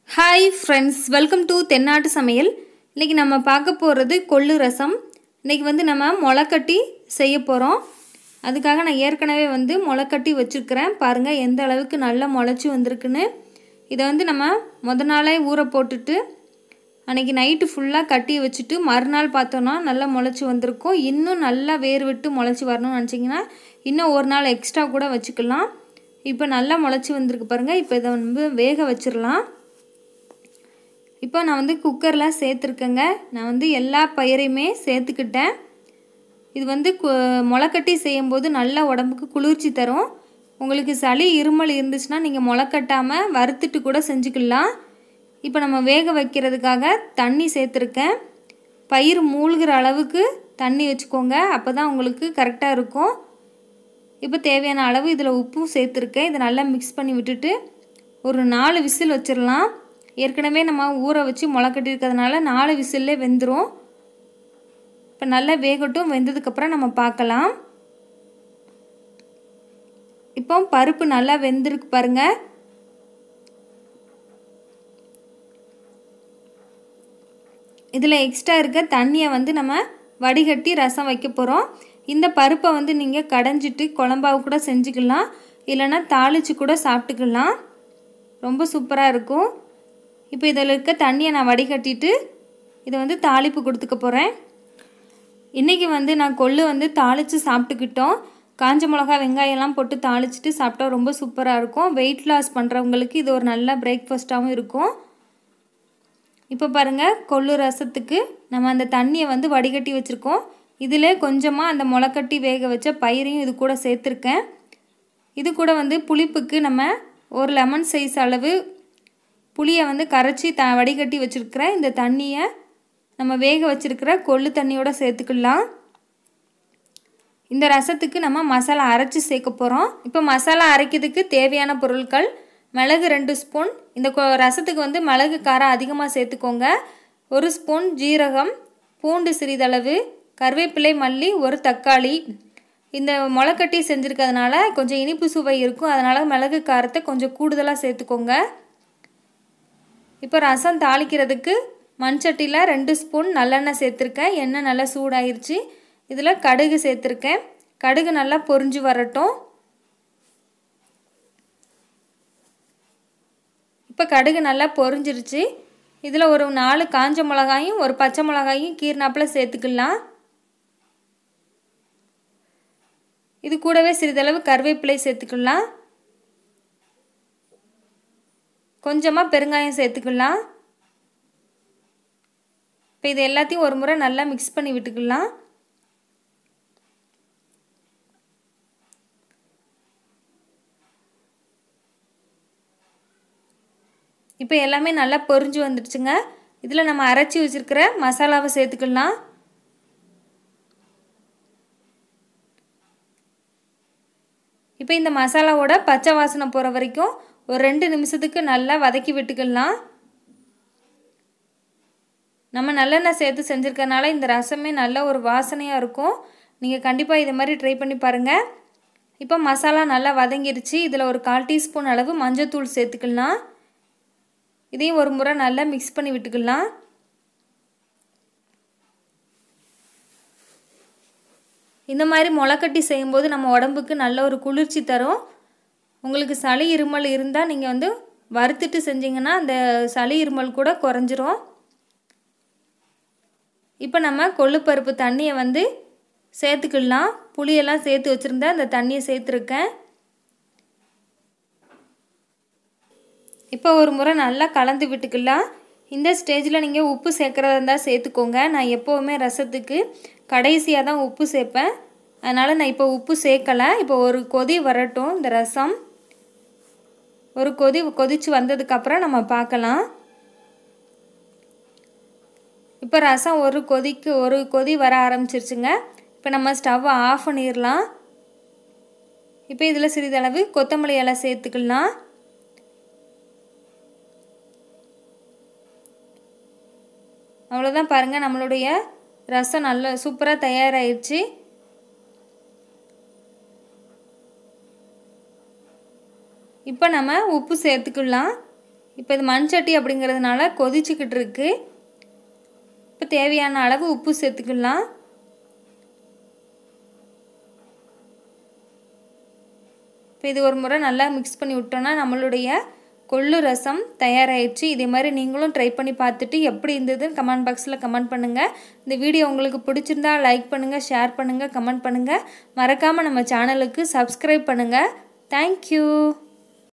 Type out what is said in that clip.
hi friends welcome to தென்னாட்டு சமையல் இன்றைக்கி நம்ம பார்க்க போகிறது கொள்ளு ரசம் இன்றைக்கி வந்து நம்ம முளைக்கட்டி செய்ய போகிறோம் அதுக்காக நான் ஏற்கனவே வந்து முளைக்கட்டி வச்சுருக்கிறேன் பாருங்கள் எந்த அளவுக்கு நல்லா முளைச்சி வந்திருக்குன்னு இதை வந்து நம்ம முத நாளே ஊற போட்டுட்டு அன்றைக்கி நைட்டு ஃபுல்லாக கட்டி வச்சுட்டு மறுநாள் பார்த்தோன்னா நல்லா முளைச்சி வந்திருக்கும் இன்னும் நல்லா வேர் விட்டு முளைச்சி வரணும்னு நினச்சிங்கன்னா இன்னும் ஒரு நாள் எக்ஸ்ட்ரா கூட வச்சுக்கலாம் இப்போ நல்லா முளைச்சி வந்திருக்கு பாருங்கள் இப்போ இதை வந்து வேக வச்சிடலாம் இப்போ நான் வந்து குக்கரில் சேர்த்துருக்கேங்க நான் வந்து எல்லா பயிரையுமே சேர்த்துக்கிட்டேன் இது வந்து கு முளைக்கட்டி செய்யும்போது நல்லா உடம்புக்கு குளிர்ச்சி தரும் உங்களுக்கு சளி இருமல் இருந்துச்சுன்னா நீங்கள் முளைக்கட்டாமல் வறுத்துட்டு கூட செஞ்சுக்கலாம் இப்போ நம்ம வேக வைக்கிறதுக்காக தண்ணி சேர்த்துருக்கேன் பயிர் மூழ்கிற அளவுக்கு தண்ணி வச்சுக்கோங்க அப்போ தான் உங்களுக்கு கரெக்டாக இருக்கும் இப்போ தேவையான அளவு இதில் உப்பும் சேர்த்துருக்கேன் இதை நல்லா மிக்ஸ் பண்ணி விட்டுட்டு ஒரு நாலு விசில் வச்சிடலாம் ஏற்கனவே நம்ம ஊற வச்சு முளை கட்டியிருக்கிறதுனால நாலு விசில்லே வெந்துடும் இப்போ நல்லா வேகட்டும் வெந்ததுக்கப்புறம் நம்ம பார்க்கலாம் இப்போ பருப்பு நல்லா வெந்திருக்கு பாருங்கள் இதில் எக்ஸ்ட்ரா இருக்க தண்ணியை வந்து நம்ம வடிகட்டி ரசம் வைக்க போகிறோம் இந்த பருப்பை வந்து நீங்கள் கடைஞ்சிட்டு குழம்பாவு கூட செஞ்சுக்கலாம் இல்லைன்னா தாளித்து கூட சாப்பிட்டுக்கலாம் ரொம்ப சூப்பராக இருக்கும் இப்போ இதில் இருக்க தண்ணியை நான் வடிகட்டிட்டு இதை வந்து தாளிப்பு கொடுத்துக்க போகிறேன் இன்றைக்கி வந்து நான் கொள்ளு வந்து தாளித்து சாப்பிட்டுக்கிட்டோம் காஞ்ச மிளகா வெங்காயம்லாம் போட்டு தாளிச்சிட்டு சாப்பிட்டா ரொம்ப சூப்பராக இருக்கும் வெயிட் லாஸ் பண்ணுறவங்களுக்கு இது ஒரு நல்ல பிரேக்ஃபாஸ்ட்டாகவும் இருக்கும் இப்போ பாருங்கள் கொள்ளு ரசத்துக்கு நம்ம அந்த தண்ணியை வந்து வடிகட்டி வச்சுருக்கோம் இதில் கொஞ்சமாக அந்த முளைக்கட்டி வேக வச்ச பயிரையும் இது கூட சேர்த்துருக்கேன் இது கூட வந்து புளிப்புக்கு நம்ம ஒரு லெமன் சைஸ் அளவு புளியை வந்து கரைச்சி த வடிகட்டி வச்சுருக்கிற இந்த தண்ணியை நம்ம வேக வச்சுருக்கிற கொள்ளு தண்ணியோட சேர்த்துக்கலாம் இந்த ரசத்துக்கு நம்ம மசாலா அரைச்சி சேர்க்க போகிறோம் இப்போ மசாலா அரைக்கிறதுக்கு தேவையான பொருட்கள் மிளகு ரெண்டு ஸ்பூன் இந்த ரசத்துக்கு வந்து மிளகு காரம் அதிகமாக சேர்த்துக்கோங்க ஒரு ஸ்பூன் ஜீரகம் பூண்டு சிறிதளவு கருவேப்பிலை மல்லி ஒரு தக்காளி இந்த முளைக்கட்டி செஞ்சுருக்கிறதுனால கொஞ்சம் இனிப்பு சுவை இருக்கும் அதனால் மிளகு காரத்தை கொஞ்சம் கூடுதலாக சேர்த்துக்கோங்க இப்போ ரசம் தாளிக்கிறதுக்கு மண் சட்டியில் ரெண்டு ஸ்பூன் நல்லெண்ணெய் சேர்த்துருக்கேன் எண்ணெய் நல்லா சூடாயிருச்சு இதில் கடுகு சேர்த்துருக்கேன் கடுகு நல்லா பொரிஞ்சு வரட்டும் இப்போ கடுகு நல்லா பொரிஞ்சிருச்சு இதில் ஒரு நாலு காஞ்ச மிளகாயும் ஒரு பச்சை மிளகாயும் கீர்னாப்பில் சேர்த்துக்கலாம் இது கூடவே சிறிதளவு கருவேப்பிலை சேர்த்துக்கலாம் கொஞ்சமாக பெருங்காயம் சேர்த்துக்கலாம் இப்போ இது எல்லாத்தையும் ஒரு முறை நல்லா மிக்ஸ் பண்ணி விட்டுக்கலாம் இப்போ எல்லாமே நல்லா பொரிஞ்சு வந்துடுச்சுங்க இதில் நம்ம அரைச்சி வச்சுருக்கிற மசாலாவை சேர்த்துக்கலாம் இப்போ இந்த மசாலாவோட பச்சை வாசனை போகிற வரைக்கும் ஒரு ரெண்டு நிமிஷத்துக்கு நல்லா வதக்கி விட்டுக்கலாம் நம்ம நல்லெண்ணெய் சேர்த்து செஞ்சுருக்கனால இந்த ரசமே நல்ல ஒரு வாசனையாக இருக்கும் நீங்கள் கண்டிப்பாக இது மாதிரி ட்ரை பண்ணி பாருங்கள் இப்போ மசாலா நல்லா வதங்கிருச்சு இதில் ஒரு கால் டீஸ்பூன் அளவு மஞ்சத்தூள் சேர்த்துக்கலாம் இதையும் ஒரு முறை நல்லா மிக்ஸ் பண்ணி விட்டுக்கலாம் இந்த மாதிரி முளைக்கட்டி செய்யும்போது நம்ம உடம்புக்கு நல்ல ஒரு குளிர்ச்சி தரும் உங்களுக்கு சளி இருமல் இருந்தால் நீங்கள் வந்து வறுத்துட்டு செஞ்சிங்கன்னா அந்த சளி இருமல் கூட குறைஞ்சிரும் இப்போ நம்ம கொள்ளுப்பருப்பு தண்ணியை வந்து சேர்த்துக்கலாம் புளியெல்லாம் சேர்த்து வச்சுருந்தேன் அந்த தண்ணியை சேர்த்துருக்கேன் இப்போ ஒரு முறை நல்லா கலந்து விட்டுக்கலாம் இந்த ஸ்டேஜில் நீங்கள் உப்பு சேர்க்குறதா இருந்தால் சேர்த்துக்கோங்க நான் எப்போவுமே ரசத்துக்கு கடைசியாக தான் உப்பு சேர்ப்பேன் அதனால் நான் இப்போ உப்பு சேர்க்கலை இப்போ ஒரு கொதி வரட்டும் இந்த ரசம் ஒரு கொதி கொதித்து வந்ததுக்கப்புறம் நம்ம பார்க்கலாம் இப்போ ரசம் ஒரு கொதிக்கு ஒரு கொதி வர ஆரம்பிச்சிருச்சுங்க இப்போ நம்ம ஸ்டவ்வை ஆஃப் பண்ணிடலாம் இப்போ இதில் சிறிதளவு கொத்தமல்லி இலை சேர்த்துக்கலாம் அவ்வளோதான் பாருங்கள் நம்மளுடைய ரசம் நல்ல சூப்பராக தயாராகிடுச்சு இப்போ நம்ம உப்பு சேர்த்துக்கலாம் இப்போ இது மண் சட்டி அப்படிங்கிறதுனால கொதிச்சுக்கிட்டு இருக்கு இப்போ தேவையான அளவு உப்பு சேர்த்துக்கலாம் இப்போ இது ஒரு முறை நல்லா மிக்ஸ் பண்ணி விட்டோன்னா நம்மளுடைய கொள்ளு ரசம் தயாராகிடுச்சு இதே மாதிரி நீங்களும் ட்ரை பண்ணி பார்த்துட்டு எப்படி இருந்ததுன்னு கமெண்ட் பாக்ஸில் கமெண்ட் பண்ணுங்கள் இந்த வீடியோ உங்களுக்கு பிடிச்சிருந்தா லைக் பண்ணுங்கள் ஷேர் பண்ணுங்கள் கமெண்ட் பண்ணுங்கள் மறக்காமல் நம்ம சேனலுக்கு சப்ஸ்கிரைப் பண்ணுங்கள் தேங்க்யூ